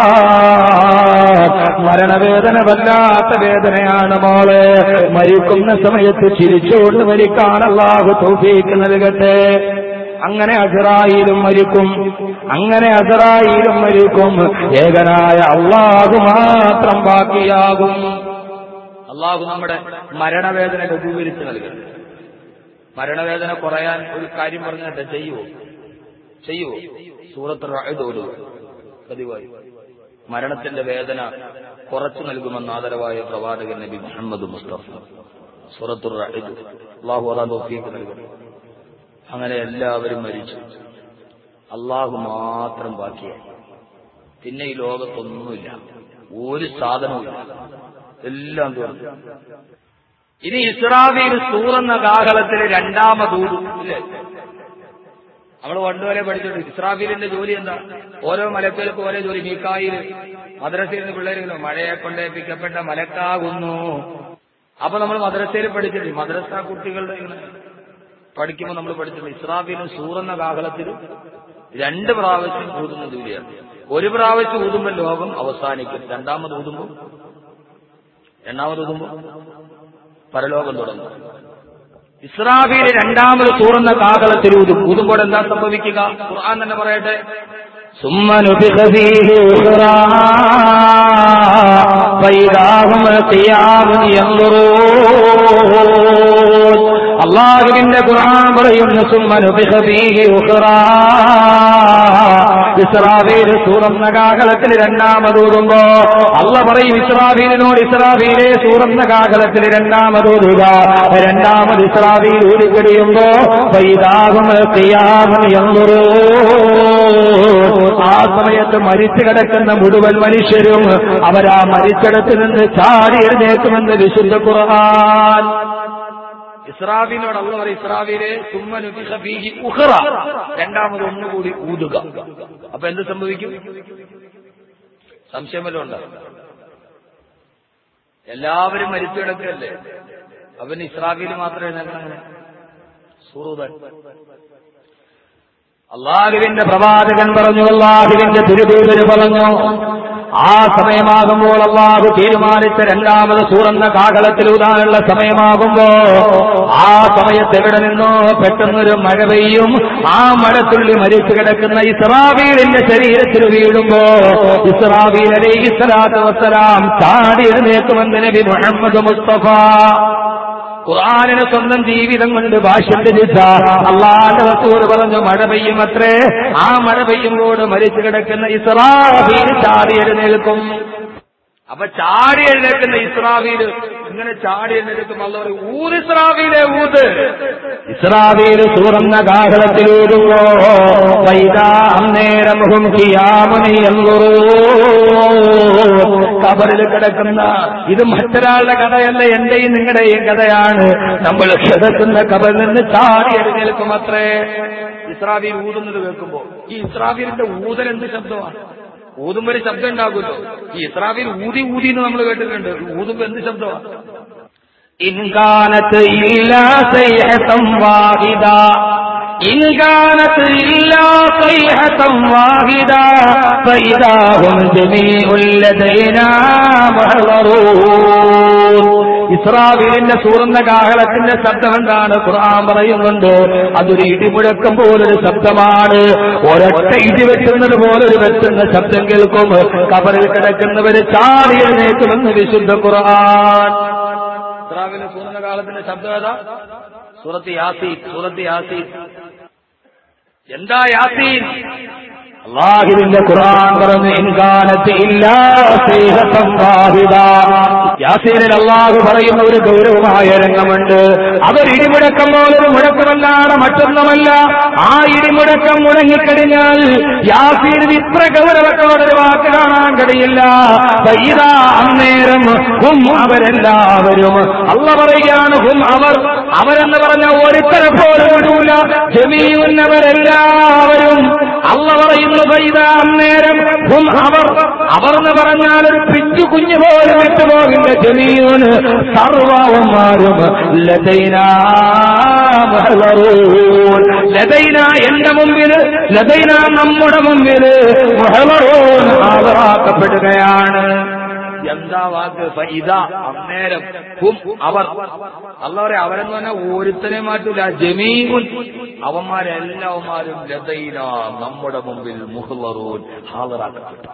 മരണവേദന വല്ലാത്ത വേദനയാണ് മോള് മരിക്കുന്ന സമയത്ത് ചിരിച്ചുകൊണ്ട് മരിക്കാൻ അള്ളാഹു തൗഫീക്ക് നൽകട്ടെ അങ്ങനെ അസറായിലും മരിക്കും അങ്ങനെ അസറായിലും മരിക്കും ഏകനായ അള്ളാഹു മാത്രം ബാക്കിയാകും അള്ളാഹു നമ്മുടെ മരണവേദന ലഘൂകരിച്ച് നൽകട്ടെ മരണവേദന കുറയാൻ ഒരു കാര്യം പറഞ്ഞിട്ട് ചെയ്യുവോ ചെയ്യുവോ സൂറത്ത് റഅദോട് പതിവായി മരണത്തിന്റെ വേദന കുറച്ചു നൽകുമെന്ന് ആദരവായ പ്രവാചകൻ നബി മുഹമ്മദ് മുസ്തഫ സൂറത്തുർ റഅദ് അള്ളാഹു അതാ തോഫീക്ക് നൽകട്ടെ അങ്ങനെ എല്ലാവരും മരിച്ചു അള്ളാഹു മാത്രം ബാക്കിയായി പിന്നെ ഈ ലോകത്തൊന്നുമില്ല ഒരു സാധനവുമില്ല എല്ലാം തീർന്നു ഇനി ഇസ്രാഫീൽ സൂറെന്ന കാഹളത്തിൽ രണ്ടാമതൂതും ഇല്ലേ നമ്മൾ പണ്ടുവരെ പഠിച്ചിട്ടുണ്ട് ഇസ്രാഫീലിന്റെ ജോലി എന്താ ഓരോ മലക്കൽക്കും ഓരോ ജോലി മീക്കായിൽ മദ്രസയിൽ നിന്ന് പിള്ളേരുണ്ടോ മഴയെ കൊണ്ടേപ്പിക്കപ്പെട്ട മലക്കാകുന്നു അപ്പൊ നമ്മൾ മദ്രസയിൽ പഠിച്ചിട്ടുണ്ട് മദ്രസ കുട്ടികളുടെ ഇങ്ങനെ പഠിക്കുമ്പോൾ നമ്മൾ പഠിച്ചിട്ടുണ്ട് ഇസ്രാഫീലും സൂറെന്ന കാഹളത്തിൽ രണ്ട് പ്രാവശ്യം ഊതുന്ന ജോലിയാണ് ഒരു പ്രാവശ്യം ഊതുമ്പോൾ ലോകം അവസാനിക്കും രണ്ടാമത് ഊതുമ്പോൾ രണ്ടാമത് ഊതുമ്പോൾ പരലോകം തുടങ്ങും ഇസ്രാഫീൽ രണ്ടാമത് സൂറുന്ന കാഹളത്തിൽ ഊതും ഊതുമ്പോൾ എന്താ സംഭവിക്കുക ഖുർആൻ തന്നെ പറയട്ടെ ثم نفخ فيه أخرى فإذا هم قيام ينظرون അള്ളാഹുവിന്റെ ഖുർആൻ പറയുന്നു സുമ്മ നുഫിഖ ഫീഹി ഉഖ്റാ ഇസ്രാഫീൽ സൂറന്ന കാഹളത്തിൽ രണ്ടാമതൂതുമ്പോ അള്ള പറയും ഇസ്രാഫീലിനോട് ഇസ്രാഫീലെ സൂറന്ന കാഹളത്തിൽ രണ്ടാമതൂതുക രണ്ടാമത് ഇസ്രാഫീൽ ഊരിക്കടിയുമ്പോ പൈതാകും കിയാമം എന്നുറൂ ആ സമയത്ത് മരിച്ചു കിടക്കുന്ന മുഴുവൻ മനുഷ്യരും അവരാ മരിച്ചിടത്ത് നിന്ന് ചാടി എഴുന്നേക്കുമെന്ന് വിശുദ്ധ ഖുർആൻ ഇസ്രാഫീലിനോട് അള്ള പറയും ഇസ്രാഫീലെ സുമ്മ നുഫിഖ ഫീഹി ഉഖ്റ രണ്ടാമത് ഒന്നുകൂടി ഊതുക അപ്പൊ എന്ത് സംഭവിക്കും സംശയം വല്ലതും ഉണ്ടോ എല്ലാവരും മരിച്ചു കിടക്കല്ലേ അവന് ഇസ്രാഫീൽ മാത്രമേ എഴുന്നേക്കണം സൂറൂദൻ അള്ളാഹുവിന്റെ പ്രവാചകൻ പറഞ്ഞു അള്ളാഹുവിന്റെ തിരുദൂതര് പറഞ്ഞു ആ സമയമാകുമ്പോൾ അള്ളാഹു തീരുമാനിച്ച രണ്ടാമത് സൂറന്ന കാകളത്തിൽ ഊതാനുള്ള സമയമാകുമ്പോ ആ സമയത്ത് എവിടെ നിന്നോ പെട്ടെന്നൊരു മഴ പെയ്യും ആ മഴത്തുള്ളി മരിച്ചു കിടക്കുന്ന ഇസ്രാവീലിന്റെ ശരീരത്തിൽ വീഴുമ്പോ ഇസ്രാവീൽ അലൈഹി സ്വലാത്തു വസ്സലാം ചാടി എഴുന്നേക്കുമെന്ന് നബി മുഹമ്മദ് മുസ്തഫ ഖുർആാനിന് സ്വന്തം ജീവിതം കൊണ്ട് ഭാഷ്യം രചിച്ച അള്ളാന്റെ റസൂർ പറഞ്ഞു മഴ പെയ്യുമത്രേ ആ മഴ പെയ്യുമ്പോൾ മരിച്ചു കിടക്കുന്ന ഇസ്രാഫീൽ ചാടി എഴുന്നേൽക്കും അപ്പൊ ചാടി എഴുന്നേൽക്കുന്ന ഇസ്രാഫീൽ ഇങ്ങനെ ചാടി എഴുന്നേൽക്കും അല്ല പറയും ഊത് ഇസ്രാഫീലെ ഊത് ഇസ്രാവീൽ സൂറന്ന കാഹളത്തിലൂടുമ്പോ വൈതാ അന്നേരം ഹും കബറിൽ കിടക്കുന്ന ഇത് മറ്റൊരാളുടെ കഥയല്ല എന്റെയും നിങ്ങളുടെയും കഥയാണ് നമ്മൾ കിടക്കുന്ന കബറിൽ നിന്ന് ചാടി എഴുന്നേൽക്കും അത്രേ ഇസ്രാഫീൽ ഊതുന്നത് കേൾക്കുമ്പോ ഈ ഇസ്രാഫീലിന്റെ ഊതൽ എന്ത് ശബ്ദമാണ് ഊതുമ്പോ ഒരു ശബ്ദം ഉണ്ടാകുമല്ലോ ഈ ഇസ്രാഫീൽ ഊതി ഊതി എന്ന് നമ്മൾ കേട്ടിട്ടുണ്ട് ഊതുമ്പോ എന്ത് ശബ്ദമാണ് إن كانت إلا صيحة واحدة إن كانت إلا صيحة واحدة فإذا هم جميع لدينا محضرون ഇസ്രാവിലിന്റെ സൂറന്ന കാഹളത്തിന്റെ ശബ്ദം എന്താണ് ഖുർആൻ പറയുന്നുണ്ട് അതൊരു ഇടിമുഴക്കം പോലൊരു ശബ്ദമാണ് ഒരൊറ്റ ഇടി വെട്ടുന്നത് പോലൊരു വെട്ടുന്ന ശബ്ദം കേൾക്കും കബറിൽ കിടക്കുന്നവര് ചാടി എഴുന്നേക്കുമെന്ന് വിശുദ്ധ ഖുർആൻ ഇസ്രാഫീലിന്റെ സൂർന്ന കാലത്തിന്റെ ശബ്ദം ഏതാ സൂറത്ത് യാസീൻ സൂറത്ത് യാസീൻ എന്താ യാസീൻ അള്ളാഹുവിന്റെ ഖുർആൻ പറഞ്ഞു ഇൻകാനത്ത് ഇല്ലാ സ്നേഹത്തം വാഹിദ യാസീനിൽ അള്ളാഹു പറയുന്ന ഒരു ഗൗരവമായ രംഗമുണ്ട് അവർ ഇടിമുഴക്കം പോലൊരു മുഴക്കമല്ലാതെ മറ്റൊന്നുമല്ല ആ ഇടിമുഴക്കം മുഴങ്ങിക്കഴിഞ്ഞാൽ യാസീനിൽ ഇത്ര ഗൗരവത്തോടൊരു വാക്ക് കാണാൻ കഴിയില്ല ഇതാ അന്നേരം ഹും അവരെല്ലാവരും അള്ള പറയുകയാണ് ഹും അവർ അവരെന്ന് പറഞ്ഞ ഒരുത്തരെ പോലും വിടൂല ജമീന്നവരെല്ലാവരും അള്ള പറയുന്നു ഇതാ അന്നേരം ഹും അവർ അവർ എന്ന് പറഞ്ഞാൽ ഒരു പിച്ചു കുഞ്ഞു പോലും വിട്ടുപോകില്ല ജമീന് സർവമാരും ലതൈന മുഹളറൂൻ. ലതൈന എന്റെ മുമ്പില് ലതൈന നമ്മുടെ മുമ്പില് മുഹളറൂൻ ഹാജരാക്കപ്പെടുകയാണ് എന്താ വാക്ക് ഫൈദ അന്നേരം ഹും അവർ അല്ല പറയാ അവരെന്ന് പറഞ്ഞാൽ ഒരുത്തനെ മാറ്റൂല ജമീമുൻ അവന്മാരെല്ലാവന്മാരും ലതൈന നമ്മുടെ മുമ്പിൽ മുഹ്ലറൂൻ ഹാജരാക്കപ്പെട്ടു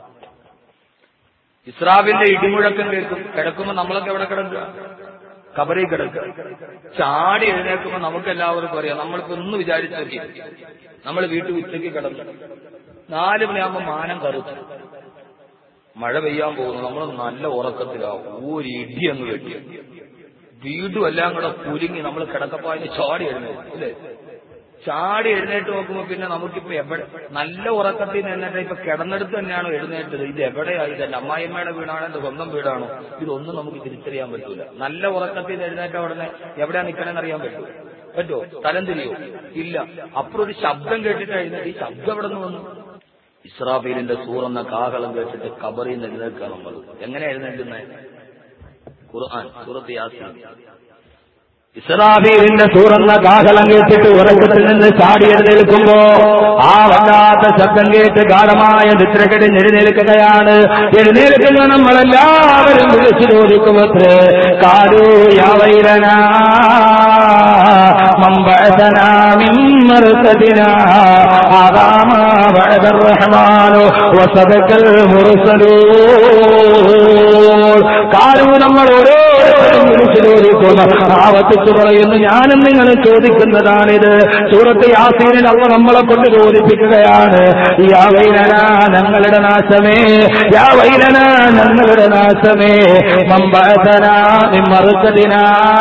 ഇസ്രാവിന്റെ ഇടിമുഴക്കം കേൾക്കും കിടക്കുമ്പോ നമ്മളൊക്കെ എവിടെ കിടക്കുക കബറിൽ കിടക്കുക ചാടി എഴുന്നേൽക്കുമ്പോ നമുക്ക് എല്ലാവർക്കും അറിയാം നമ്മളിപ്പോ ഒന്ന് വിചാരിച്ചു നോക്കി നമ്മൾ വീട്ടിൽ ഉച്ചയ്ക്ക് കിടന്നു നാല് മണിയാകുമ്പോ മാനം കറുത്തു മഴ പെയ്യാൻ പോകുന്നു നമ്മൾ നല്ല ഉറക്കത്തിലാവും ഒരു ഇടി അങ്ങ് വെട്ടി വീടും എല്ലാം കൂടെ കുലുങ്ങി നമ്മൾ കിടക്കപ്പായന് ചാടി എഴുന്നേറ്റ് അല്ലേ ചാടി എഴുന്നേറ്റ് നോക്കുമ്പോ പിന്നെ നമുക്കിപ്പോ എവിടെ നല്ല ഉറക്കത്തിൽ നിന്ന് എഴുന്നേറ്റ് ഇപ്പൊ കിടന്നെടുത്ത് തന്നെയാണോ എഴുന്നേറ്റത് ഇത് എവിടെയാ ഇതല്ല അമ്മായിമ്മയുടെ വീടാണോ എന്റെ സ്വന്തം വീടാണോ ഇതൊന്നും നമുക്ക് തിരിച്ചറിയാൻ പറ്റൂല നല്ല ഉറക്കത്തിൽ നിന്ന് എഴുന്നേറ്റ ഉടനെ എവിടെയാ നിൽക്കണമെന്ന് അറിയാൻ പറ്റുമോ പറ്റുമോ തരം തിരിയോ ഇല്ല അപ്പുറം ഒരു ശബ്ദം കേട്ടിട്ട് എഴുന്നേറ്റ് ഈ ശബ്ദം എവിടെ നിന്ന് വന്നു ഇസ്രാഫീലിന്റെ സൂറെന്ന കാഹളം കേട്ടിട്ട് കബറിൽ നിന്ന് എഴുന്നേൽക്കുക നമ്മൾ എങ്ങനെ എഴുന്നേൽക്കുന്നത് ഖുർആൻ സൂറത്ത് യാസീൻ ഇസ്രാഫീലിന്റെ സൂറന്ന കാഹളം കേട്ടിട്ട് ഉറക്കത്തിൽ നിന്ന് ചാടി എഴുന്നേൽക്കുമ്പോ ആ വല്ലാത്ത ശബ്ദം കേട്ട് ഗാഠമായ നിദ്രകടി എഴുന്നേൽക്കുകയാണ് എഴുന്നേൽക്കുന്ന നമ്മളെല്ലാവരും വിളിച്ചു ചോദിക്കുമത്രേ കാലു യാവൈരന മമ്പഴതന മിമ്മറുത്തതിന ആകാമ വഴതർ റഹ്മാനോ വസതക്കൽ മുറുസലൂ കാലു നമ്മൾ ഓരോരുത്തരും വിളിച്ചു ചോദിക്കുന്നു ആവർത്തിച്ചു പറയുന്നു ഞാനും നിങ്ങൾ ചോദിക്കുന്നതാണിത് സൂറത്ത് യാസീനിൽ അവ നമ്മളെ കൊണ്ട് ചോദിപ്പിക്കുകയാണ് യാ വൈലന ഞങ്ങളുടെ നാശമേ യാ വൈലന ഞങ്ങളുടെ നാശമേ മമ്പഴതന മറുത്തതിന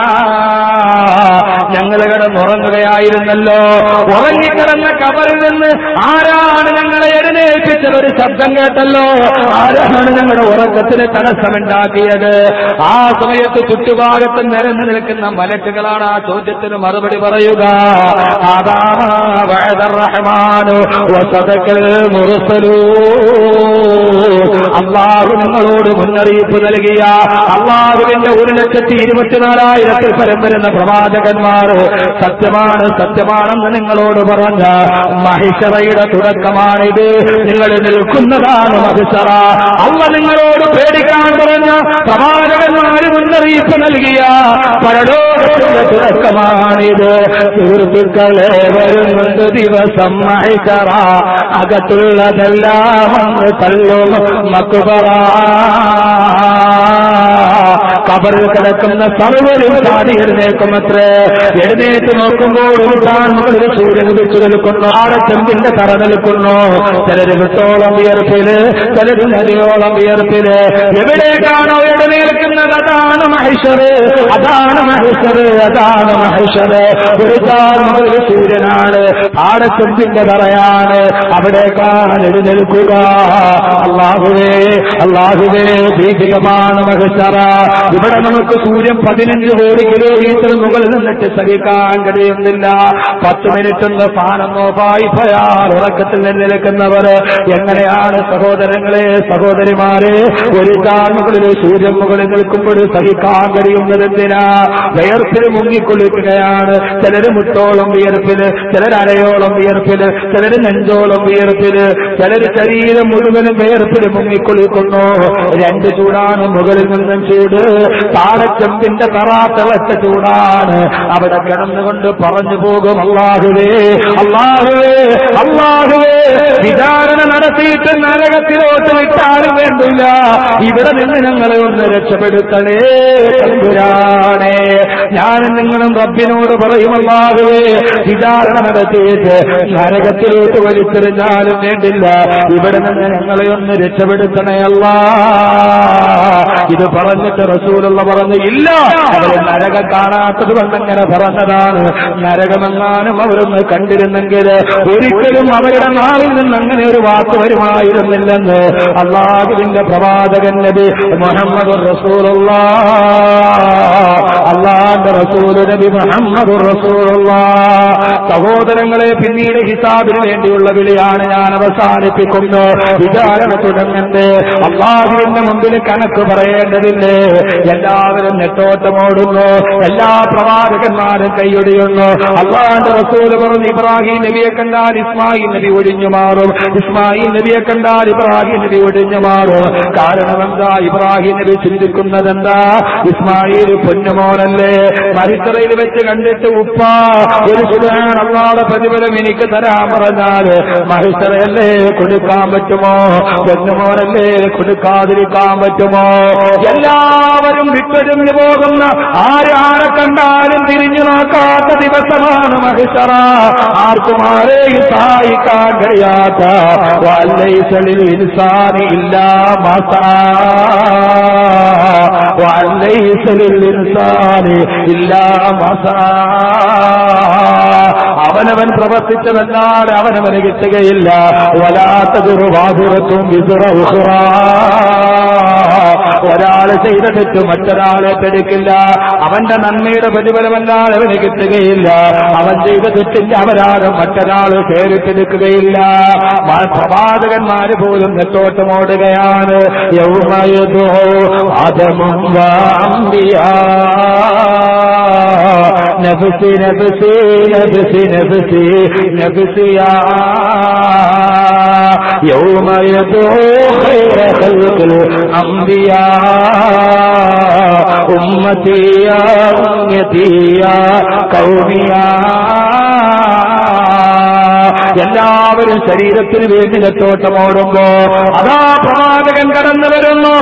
ഞങ്ങൾ കിടന്നുറങ്ങുകയായിരുന്നല്ലോ ഉറങ്ങിക്കിടന്ന കബറിൽ നിന്ന് ആരാണ് ഞങ്ങളെ എഴുന്നേൽപ്പിച്ചത് ഒരു ശബ്ദം കേട്ടല്ലോ ആരാണ് ഞങ്ങളുടെ ഉറക്കത്തിന് തടസ്സമുണ്ടാക്കിയത് ആ സമയത്ത് ചുറ്റുഭാഗത്ത് നിരന്നു നിൽക്കുന്ന മലക്കുകളാണ് ആ ചോദ്യത്തിന് മറുപടി പറയുക റഹ്മാനു അള്ളാഹു നിങ്ങളോട് മുന്നറിയിപ്പ് നൽകിയ അള്ളാഹുവിന്റെ ഒരു ലക്ഷത്തി ഇരുപത്തിനാലായിരത്തിൽ പരം വരുന്ന പ്രവാചകന്മാർ സത്യമാണ് സത്യമാണെന്ന് നിങ്ങളോട് പറഞ്ഞ മഹിഷറയുടെ തുടക്കമാണിത് നിങ്ങൾ നിൽക്കുന്നതാണ് മഹിഷറ അല്ല നിങ്ങളോട് പേടിക്കാൻ പറഞ്ഞ പ്രവാചകന്മാര് മുന്നറിയിപ്പ് നൽകിയ പരലോകത്തിന്റെ തുടക്കമാണിത് സുഹൃത്തുക്കളെ വരുന്നുണ്ട് ദിവസം മഹിഷറ അകത്തുള്ളതെല്ലാം അങ്ങ് തള്ളും മക്കുപറ കബറിൽ കിടക്കുന്ന സർവരും ചാടി എഴുന്നേക്കുമത്രേ എഴുന്നേറ്റ് നോക്കുമ്പോൾ ഒരു മുകളിൽ സൂര്യൻ വെച്ചു നിൽക്കുന്നു ആടെ ചെമ്പിന്റെ തറ നിൽക്കുന്നു ചിലര് വിട്ടോളം വിയർപ്പില് ചിലര് നദിയോളം വിയർപ്പില് എവിടേക്കാണോ എഴുന്നേൽക്കുന്നത് അതാണ് മഹിഷറ് അതാണ് മഹിഷറ് അതാണ് മഹിഷറ് ഒരു മുകളിൽ സൂര്യനാണ് ആടെ ചെമ്പിന്റെ തറയാണ് അവിടേക്കാണ് എഴുന്നേൽക്കുക അള്ളാഹുവേ അള്ളാഹുവേ ഭീതികമാണ് മഹിഷറ ഇവിടെ നമുക്ക് സൂര്യൻ പതിനഞ്ച് കോടി കിലോമീറ്റർ മുകളിൽ നിന്നിട്ട് സഹിക്കാൻ കഴിയുന്നില്ല പത്ത് മിനിറ്റ് ഒന്ന് ഫാനെന്നോ പായിപ്പയാൽ ഉറക്കത്തിൽ നിന്ന് നിൽക്കുന്നവർ എങ്ങനെയാണ് സഹോദരങ്ങളെ സഹോദരിമാരെ ഒരു മുകളിൽ സൂര്യൻ മുകളിൽ നിൽക്കുമ്പോൾ സഹിക്കാൻ കഴിയുന്നത് എന്തിനാ വിയർപ്പിൽ മുങ്ങിക്കൊള്ളിക്കുകയാണ് ചിലര് മുട്ടോളം വിയർപ്പില് ചിലർ അരയോളം വിയർപ്പില് ചിലര് നെഞ്ചോളം വിയർപ്പില് ചിലര് ശരീരം മുഴുവനും വിയർപ്പിൽ മുങ്ങിക്കൊള്ളിക്കുന്നു രണ്ട് ചൂടാണ് മുകളിൽ നിന്നും ചൂട് താഴച്ചെമ്പിന്റെ തറ തിളച്ച ചൂടാണ് അവിടെ കിടന്നുകൊണ്ട് പറഞ്ഞു പോകും അള്ളാഹുവേ അള്ളാഹുവേ അള്ളാഹുവേ വിചാരണ നടത്തിയിട്ട് നരകത്തിലോട്ട് വിട്ടാലും വേണ്ടില്ല ഇവിടെ നിന്ന് ഞങ്ങളെ ഒന്ന് രക്ഷപ്പെടുത്തണേ തമ്പുരാണേ ഞാനും നിങ്ങളും റബ്ബിനോട് പറയുമല്ലാകവേ വിചാരണ നടത്തിയിട്ട് നരകത്തിലോട്ട് വലിച്ചെറിഞ്ഞാലും വേണ്ടില്ല ഇവിടെ നിന്ന് ഞങ്ങളെ ഒന്ന് രക്ഷപ്പെടുത്തണേ അല്ല ഇത് പറഞ്ഞിട്ട് റസൂലുള്ള പറഞ്ഞു ഇല്ല അവര് നരകം കാണാത്തത് കൊണ്ടങ്ങനെ പറഞ്ഞതാണ് നരകമെങ്ങാനും അവരൊന്ന് കണ്ടിരുന്നെങ്കിൽ ഒരിക്കലും അവരുടെ നാവിൽ നിന്ന് അങ്ങനെ ഒരു വാക്ക് വരുമായിരുന്നില്ലെന്ന് അള്ളാഹുവിന്റെ പ്രവാചകൻ നബി മുഹമ്മദ് റസൂലുള്ള അള്ളാന്റെ റസൂൽ നബി മുഹമ്മദ് റസൂലുള്ള സഹോദരങ്ങളെ പിന്നീട് ഹിസാബിന് വേണ്ടിയുള്ള വിളിയാണ് ഞാൻ അവസാനിപ്പിക്കുന്നു വിചാരണ തുടങ്ങണ്ടേ അള്ളാഹുവിന്റെ മുമ്പിൽ കണക്ക് പറയേണ്ടതില്ലേ എല്ലാവരും നെട്ടോട്ടമോടുന്നു എല്ലാ പ്രവാചകന്മാരും കൈയൊടിയുന്നു അള്ളാന്റെ റസൂല് പറഞ്ഞു ഇബ്രാഹിം നബിയെ കണ്ടാൽ ഇസ്മായിൽ നബി ഒഴിഞ്ഞു മാറും ഇസ്മായിൽ നബിയെ കണ്ടാൽ ഇബ്രാഹിം നബി ഒഴിഞ്ഞു മാറും കാരണം എന്താ ഇബ്രാഹിം നബി ചിന്തിക്കുന്നത് എന്താ ഇസ്മായിൽ പൊന്നുമോനല്ലേ മരിത്തറയിൽ വെച്ച് കണ്ടിട്ട് ഉപ്പ ഒരു സുഖാൻ അള്ളാടെ പ്രതിഫലം എനിക്ക് തരാൻ പറഞ്ഞാൽ മഹിത്തറയല്ലേ കൊടുക്കാൻ പറ്റുമോ പൊന്നുമോനല്ലേ കൊടുക്കാതിരിക്കാൻ പറ്റുമോ എല്ലാവരും വിട്ടുതിരിഞ്ഞു പോകുന്ന ആരാരെ കണ്ടാലും തിരിഞ്ഞു നോക്കാത്ത ദിവസമാണ് മഹിഷറ ആർക്കും ആരെയും സഹായിക്കാൻ കഴിയാത്ത വല്ലൈസലിൽ ഇൻസാനി ഇല്ലാ മസാ വല്ലൈസലിൽ ഇൻസാനി ഇല്ലാ മസാ അവനവൻ പ്രവർത്തിച്ചതല്ലാതെ അവനവന് കിട്ടുകയില്ല വലാത്തതൊരു വാതുറത്തും വിസുറ ഒരാൾ ചെയ്ത തെറ്റ് മറ്റൊരാളെ തെടുക്കില്ല അവന്റെ നന്മയുടെ പ്രതിഫലമല്ലാതെ അവന് കിട്ടുകയില്ല അവൻ ചെയ്ത തെറ്റിന്റെ അപരാധം മറ്റൊരാൾ കയറിട്ടെടുക്കുകയില്ല പ്രവാചകന്മാര് പോലും നെട്ടോട്ടമോടുകയാണ് യൗമയതോ അതമും വാമ്പിയാ നഫ്സി നഫ്സി നഫ്സി നഫ്സി നഫ്സിയാ يوم يدعو خير خلق الأنبياء أمتي يا أمتي يا قومي يا എല്ലാവരും ശരീരത്തിന് വേണ്ടി നെട്ടോട്ടമോടുമ്പോ അതാ പ്രവാചകൻ കടന്നു വരുന്നു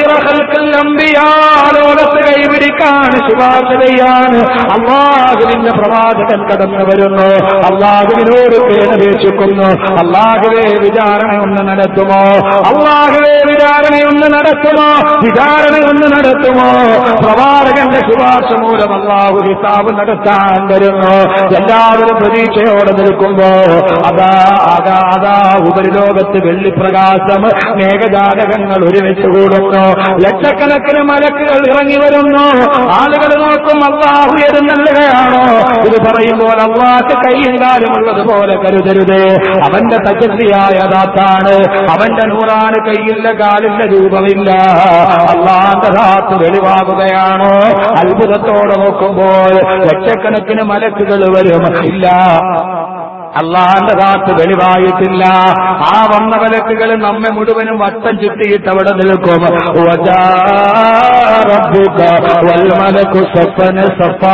ലോകത്ത് കൈപിടിക്കാൻ ശുപാർശ ചെയ്യാൻ അള്ളാഹുവിന്റെ പ്രവാചകൻ കടന്നു വരുന്നു അള്ളാഹുവിനോട് പേരപേക്ഷിക്കുന്നു അള്ളാഹുവേ വിചാരണ ഒന്ന് നടത്തുമോ അള്ളാഹുവേ വിചാരണ ഒന്ന് നടത്തുമോ വിചാരണ ഒന്ന് നടത്തുമോ പ്രവാചകന്റെ ശുപാർശ മൂലം അള്ളാഹു ഹിസാബ് നടത്താൻ വരുന്നു എല്ലാവരും പ്രതീക്ഷയോടെ നിൽക്കുമ്പോ അതാ അതാ അതാ ഉപരിലോകത്ത് വെള്ളിപ്രകാശം മേഘജാതകങ്ങൾ ഒരുമിച്ച് കൂടുന്നു ലക്ഷക്കണക്കിന് മലക്കുകൾ ഇറങ്ങി വരുന്നു ആളുകൾ നോക്കും അള്ളാഹു എഴുന്നള്ളുകയാണോ ഇത് പറയുമ്പോൾ അള്ളാഹ് കൈയും കാലുമുള്ളതുപോലെ കരുതരുത് അവന്റെ തജസ്രിയായ ദാത്താണ് അവന്റെ നൂറാന് കൈയില്ല കാലില്ല രൂപമില്ല അള്ളാന്റെ ദാത്ത് വെളിവാകുകയാണോ അത്ഭുതത്തോടെ നോക്കുമ്പോൾ ലക്ഷക്കണക്കിന് മലക്കുകൾ വരും ഇല്ല അള്ളാന്റെ കാത്ത് വെളിവായിട്ടില്ല ആ വന്ന വിലക്കുകൾ നമ്മെ മുഴുവനും വട്ടം ചുറ്റിയിട്ട് അവിടെ നിൽക്കും വൽമലക്കു സപ്പന് സഫാ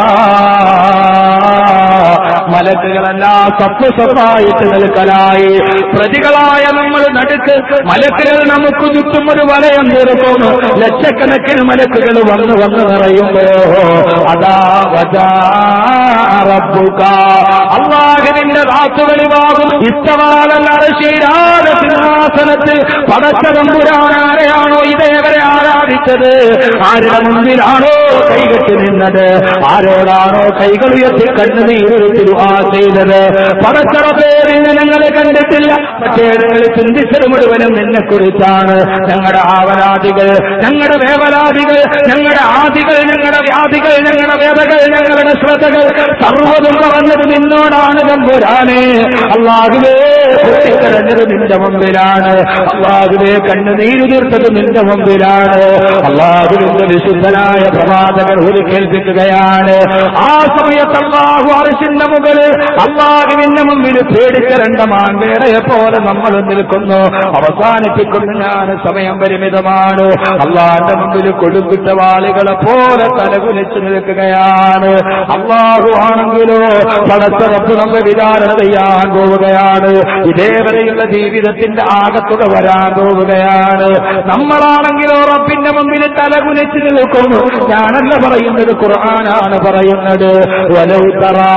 മലക്കുകളെല്ലാം സപ്പ് സപ്പായിട്ട് നിൽക്കലായി പ്രതികളായ നമ്മൾ നടുക്ക് മലക്കുകൾ നമുക്ക് ചുറ്റും ഒരു വലയം തീർക്കും ലക്ഷക്കണക്കിന് മലക്കുകൾ വന്ന് വന്ന് നിറയുമ്പോ അതാ വജാ റബ്ബുക അള്ളാഹുവിന്റെ റാത്ത് വെളിവാകും ഇത്തവാലല്ലാതെ സിംഹാസനത്തിൽ പടച്ച തമ്പുരാനാരെയാണോ ഇതേവരെ ആരാധിച്ചത് ആരുടെ മുൻപിലാണോ കൈകെട്ടി നിന്നത് ആരോടാണോ കൈകൾ ഉയർത്തി കണ്ണുനീരൊരു ആ ചെയ്തത് പടച്ചറ പേരിൽ ഞങ്ങളെ കണ്ടിട്ടില്ല മറ്റേതെങ്കിലും ചിന്തിച്ചത് മുഴുവനും നിന്നെ കുറിച്ചാണ് ഞങ്ങളുടെ ആവലാദികൾ ഞങ്ങളുടെ വേവലാദികൾ ഞങ്ങളുടെ ആദികൾ ഞങ്ങളുടെ വ്യാധികൾ ഞങ്ങളുടെ വേദകൾ ഞങ്ങളുടെ ശ്രദ്ധകൾ സർവ്വതും വന്നത് നിന്നോടാണ് തമ്പുരാനെ അള്ളാഹുവേ പൊട്ടിക്കരഞ്ഞത് നിന്റെ മുമ്പിലാണ് അള്ളാഹുവേ കണ്ണുനീര് തീർത്തത് നിന്റെ മുമ്പിലാണ് അള്ളാഹുവിന്റെ വിശുദ്ധനായ പ്രവാചകർ ഒരു കേൾപ്പിക്കുകയാണ് ആ സമയത്ത് അള്ളാഹു അറിശിന്റെ മുകളിൽ അള്ളാഹുവിന്റെ മുമ്പിൽ പേടിച്ച രണ്ട് മാൻവേടയെ പോലെ നമ്മൾ നിൽക്കുന്നു അവസാനിപ്പിക്കുന്നു ഞാൻ സമയം പരിമിതമാണ് അള്ളാന്റെ മുമ്പിൽ കൊടുക്കിട്ട വാളികളെ പോലെ തലകുലിച്ചു നിൽക്കുകയാണ് അള്ളാഹു ആണെങ്കിലോ പടച്ചറപ്പ് നമ്മൾ വിചാരിച്ചു വിചാരണ ചെയ്യാൻ പോവുകയാണ് ഇതേവരെയുള്ള ജീവിതത്തിന്റെ ആകത്തുക വരാൻ പോവുകയാണ് നമ്മളാണെങ്കിലോ റബ്ബിന്റെ മുമ്പിൽ തലകുലച്ച് നിൽക്കുന്നു ഞാനല്ല പറയുന്നത് ഖുർആനാണ് പറയുന്നത് വലൗതറാ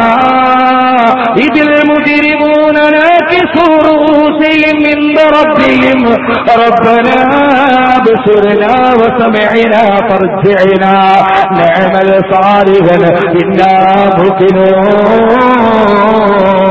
ഇതിൽ മുതിരിമൂന رؤوسهم عند ربهم ربنا بصرنا وسمعنا فارجعنا نعمل صالحا إنا موقنون